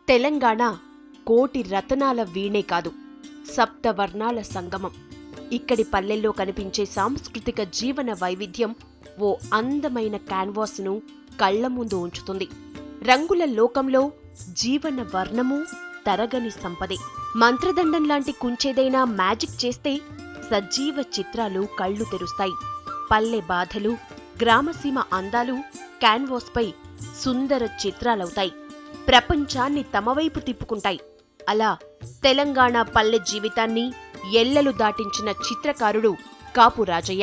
తెలంగాణ కోటి రతనాల వీణే కాదు సప్తవర్ణాల సంగమం ఇక్కడి పల్లెల్లో కనిపించే సాంస్కృతిక జీవన వైవిధ్యం ఓ అందమైన క్యాన్వాస్ను కళ్ల ముందు ఉంచుతుంది రంగుల లోకంలో జీవన వర్ణము తరగని సంపదే మంత్రదండం లాంటి కుంచేదైనా మ్యాజిక్ చేస్తే సజీవ చిత్రాలు కళ్ళు తెరుస్తాయి పల్లె బాధలు గ్రామసీమ అందాలు క్యాన్వాస్పై సుందర చిత్రాలవుతాయి ప్రపంచాన్ని తమవైపు తిప్పుకుంటాయి అలా తెలంగాణ పల్లె జీవితాన్ని ఎల్లలు దాటించిన చిత్రకారుడు కాపు రాజయ్య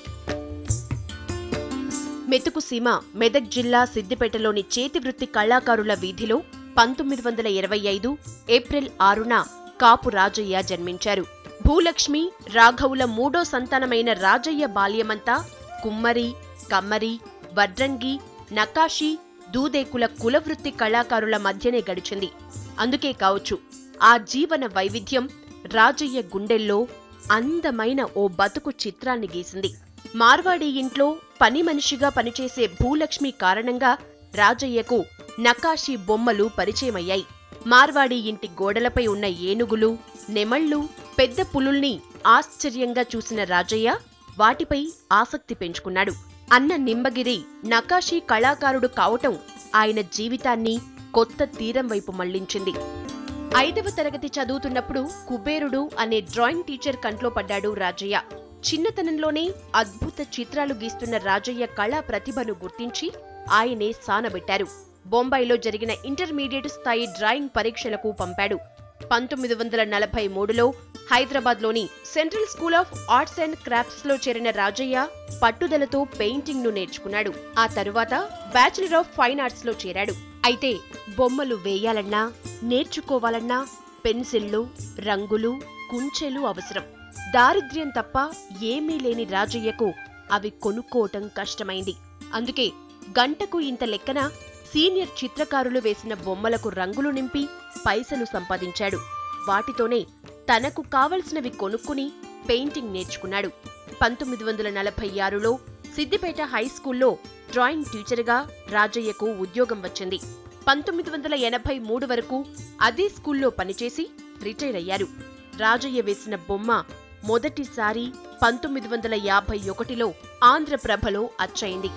మెతుకు సీమ మెదక్ జిల్లా సిద్దిపేటలోని చేతివృత్తి కళాకారుల వీధిలో పంతొమ్మిది వందల ఇరవై ఐదు ఏప్రిల్ ఆరున కాపు రాజయ్య జన్మించారు భూలక్ష్మి రాఘవుల మూడో సంతానమైన రాజయ్య బాల్యమంతా కుమ్మరి కమ్మరి వడ్రంగి నకాషి దూదేకుల కులవృత్తి కళాకారుల మధ్యనే గడిచింది అందుకే కావచ్చు ఆ జీవన వైవిధ్యం రాజయ్య గుండెల్లో అందమైన ఓ బతుకు చిత్రాన్ని గీసింది మార్వాడి ఇంట్లో పని మనిషిగా పనిచేసే భూలక్ష్మి కారణంగా రాజయ్యకు నకాషి బొమ్మలు పరిచయమయ్యాయి మార్వాడి ఇంటి గోడలపై ఉన్న ఏనుగులు నెమళ్ళు పెద్ద పులుల్ని ఆశ్చర్యంగా చూసిన రాజయ్య వాటిపై ఆసక్తి పెంచుకున్నాడు అన్న నింబగిరి నకాషీ కళాకారుడు కావటం ఆయన జీవితాన్ని కొత్త తీరం వైపు మళ్లించింది ఐదవ తరగతి చదువుతున్నప్పుడు కుబేరుడు అనే డ్రాయింగ్ టీచర్ కంట్లో పడ్డాడు రాజయ్య చిన్నతనంలోనే అద్భుత చిత్రాలు గీస్తున్న రాజయ్య కళా ప్రతిభను గుర్తించి ఆయనే సానబెట్టారు బొంబాయిలో జరిగిన ఇంటర్మీడియట్ స్థాయి డ్రాయింగ్ పరీక్షలకు పంపాడు పంతొమ్మిది వందల నలభై మూడులో హైదరాబాద్లోని central school of arts and crafts లో చేరిన రాజయ్య పట్టుదలతో పెయింటింగ్ ను నేర్చుకున్నాడు ఆ తరువాత బ్యాచిలర్ ఆఫ్ ఫైన్ ఆర్ట్స్ లో చేరాడు అయితే బొమ్మలు వేయాలన్నా నేర్చుకోవాలన్నా పెన్సిళ్లు రంగులు కుంచెలు అవసరం దారిద్ర్యం తప్ప ఏమీ లేని రాజయ్యకు అవి కొనుక్కోవటం కష్టమైంది అందుకే గంటకు ఇంత లెక్కన సీనియర్ చిత్రకారులు వేసిన బొమ్మలకు రంగులు నింపి పైసలు సంపాదించాడు వాటితోనే తనకు కావలసినవి కొనుక్కుని పెయింటింగ్ నేర్చుకున్నాడు పంతొమ్మిది వందల నలభై ఆరులో సిద్దిపేట హై స్కూల్లో డ్రాయింగ్ టీచర్గా రాజయ్యకు ఉద్యోగం వచ్చింది పంతొమ్మిది వందల ఎనభై మూడు వరకు అదే స్కూల్లో పనిచేసి రిటైర్ అయ్యారు రాజయ్య వేసిన బొమ్మ మొదటిసారి పంతొమ్మిది వందల యాభై ఒకటిలో ఆంధ్రప్రభలో అచ్చయింది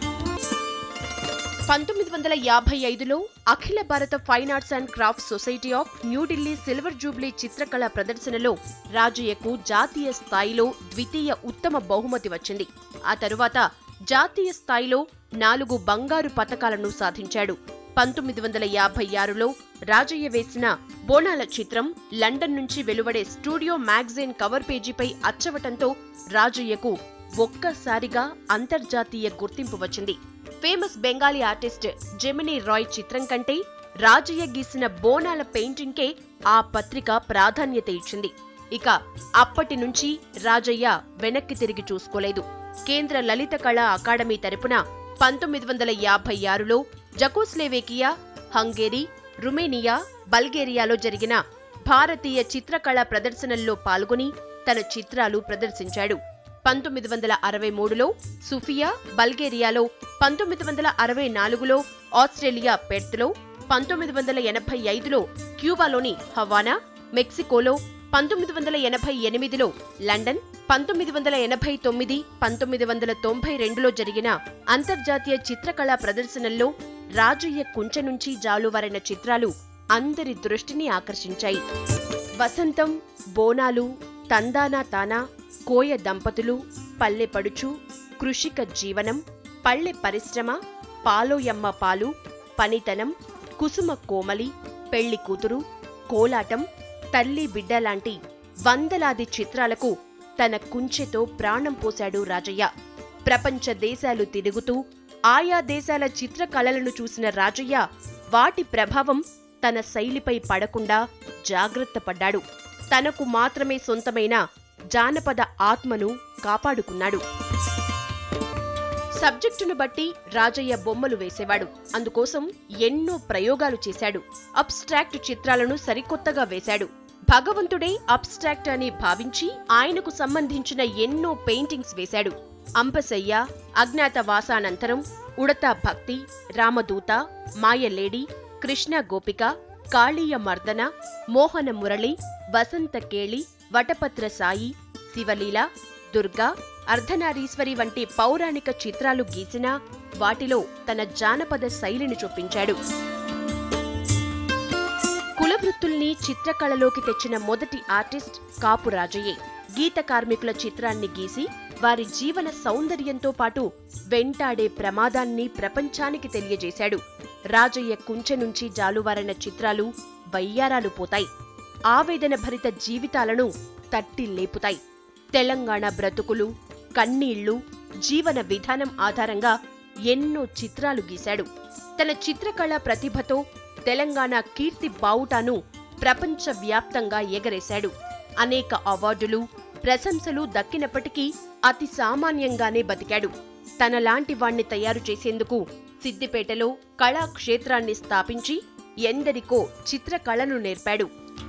పంతొమ్మిది వందల యాభై ఐదులో అఖిల భారత fine arts and crafts society of New Delhi silver jubilee చిత్రకళ ప్రదర్శనలో రాజయ్యకు జాతీయ స్థాయిలో ద్వితీయ ఉత్తమ బహుమతి వచ్చింది ఆ తరువాత జాతీయ స్థాయిలో నాలుగు బంగారు పతకాలను సాధించాడు పంతొమ్మిది వందల యాభై ఆరులో రాజయ్య వేసిన బోనాల చిత్రం లండన్ నుంచి వెలువడే స్టూడియో మ్యాగజైన్ కవర్ పేజీపై అచ్చవటంతో రాజయ్యకు ఒక్కసారిగా అంతర్జాతీయ గుర్తింపు వచ్చింది ఫేమస్ బెంగాలీ ఆర్టిస్ట్ జెమినీ రాయ్ చిత్రం కంటే రాజయ్య గీసిన బోనాల పెయింటింగ్కే ఆ పత్రిక ప్రాధాన్యత ఇచ్చింది ఇక అప్పటి నుంచి రాజయ్య వెనక్కి తిరిగి చూసుకోలేదు కేంద్ర లలిత కళా అకాడమీ తరపున పంతొమ్మిది వందల యాభై ఆరులో జకోస్లేవేకియా హంగేరీ రుమేనియా బల్గేరియాలో జరిగిన భారతీయ చిత్రకళా ప్రదర్శనల్లో పాల్గొని తన చిత్రాలు ప్రదర్శించాడు పంతొమ్మిది వందల అరవై మూడులో సుఫియా బల్గేరియాలో పంతొమ్మిది వందల అరవై నాలుగులో ఆస్ట్రేలియా పెర్త్లో పంతొమ్మిది వందల ఎనభై ఐదులో క్యూబాలోని హవానా మెక్సికోలో పంతొమ్మిది వందల ఎనభై ఎనిమిదిలో లండన్ పంతొమ్మిది వందల ఎనభై తొమ్మిది పంతొమ్మిది వందల తొంభై రెండులో జరిగిన అంతర్జాతీయ చిత్రకళా ప్రదర్శనల్లో రాజయ్య కుంచె నుంచి జాలువారిన చిత్రాలు అందరి దృష్టిని ఆకర్షించాయి వసంతం బోనాలు తందానా తానా కోయ దంపతులు పల్లె పడుచు కృషిక జీవనం పల్లె పరిశ్రమ పాలోయమ్మ పాలు పనితనం కుసుమ కోమలి పెళ్లి కూతురు కోలాటం తల్లి బిడ్డ లాంటి వందలాది చిత్రాలకు తన కుంచెతో ప్రాణం పోశాడు రాజయ్య ప్రపంచ దేశాలు తిరుగుతూ ఆయా దేశాల చిత్రకళలను చూసిన రాజయ్య వాటి ప్రభావం తన శైలిపై పడకుండా జాగ్రత్త పడ్డాడు తనకు మాత్రమే సొంతమైన జానపద ఆత్మను కాపాడుకున్నాడు సబ్జెక్టును బట్టి రాజయ్య బొమ్మలు వేసేవాడు అందుకోసం ఎన్నో ప్రయోగాలు చేశాడు అబ్స్ట్రాక్ట్ చిత్రాలను సరికొత్తగా వేశాడు భగవంతుడే అబ్స్ట్రాక్ట్ అని భావించి ఆయనకు సంబంధించిన ఎన్నో పెయింటింగ్స్ వేశాడు అంపశయ్య అజ్ఞాతవాసానంతరం ఉడతా భక్తి రామదూత మాయలేడి కృష్ణ గోపిక కాళీయ మర్దన మోహన మురళి వసంత కేళి వటపత్ర సాయి శివలీల దుర్గా అర్ధనారీశ్వరి వంటి పౌరాణిక చిత్రాలు గీసినా వాటిలో తన జానపద శైలిని చూపించాడు కులవృత్తుల్ని చిత్రకళలోకి తెచ్చిన మొదటి ఆర్టిస్ట్ కాపు రాజయ్యే గీత కార్మికుల చిత్రాన్ని గీసి వారి జీవన సౌందర్యంతో పాటు వెంటాడే ప్రమాదాన్ని ప్రపంచానికి తెలియజేశాడు రాజయ్య కుంచె నుంచి జాలువారిన చిత్రాలు వయ్యారాలు పోతాయి ఆవేదన భరిత జీవితాలను తట్టి లేపుతాయి తెలంగాణ బ్రతుకులు కన్నీళ్లు జీవన విధానం ఆధారంగా ఎన్నో చిత్రాలు గీశాడు తన చిత్రకళా ప్రతిభతో తెలంగాణ కీర్తి బావుటాను ప్రపంచవ్యాప్తంగా ఎగరేశాడు అనేక అవార్డులు ప్రశంసలు దక్కినప్పటికీ అతి సామాన్యంగానే బతికాడు తనలాంటి వాణ్ణి తయారు చేసేందుకు సిద్దిపేటలో కళాక్షేత్రాన్ని స్థాపించి ఎందరికో చిత్రకళను నేర్పాడు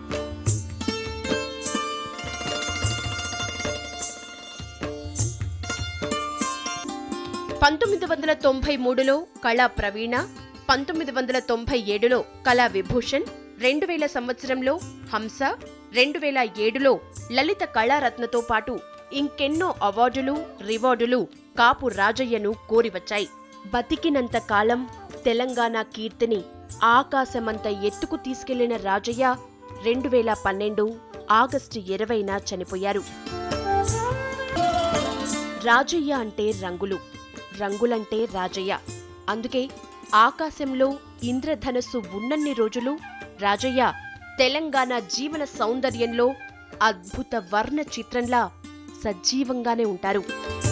పంతొమ్మిది వందల తొంభై మూడులో కళా ప్రవీణ పంతొమ్మిది వందల తొంభై ఏడులో కళా విభూషణ్ రెండు వేల సంవత్సరంలో హంస రెండు వేల ఏడులో లలిత కళారత్నతో పాటు ఇంకెన్నో అవార్డులు రివార్డులు కాపు రాజయ్యను కోరివచ్చాయి బతికినంత కాలం తెలంగాణ కీర్తిని ఆకాశమంత ఎత్తుకు తీసుకెళ్లిన రాజయ్య రెండు వేల పన్నెండు ఆగస్టు ఇరవైన చనిపోయారు రాజయ్య అంటే రంగులు రంగులంటే రాజయ్య అందుకే ఆకాశంలో ఇంద్రధనస్సు ఉన్నన్ని రోజులు రాజయ్య తెలంగాణ జీవన సౌందర్యంలో అద్భుత వర్ణ చిత్రంలా సజీవంగానే ఉంటారు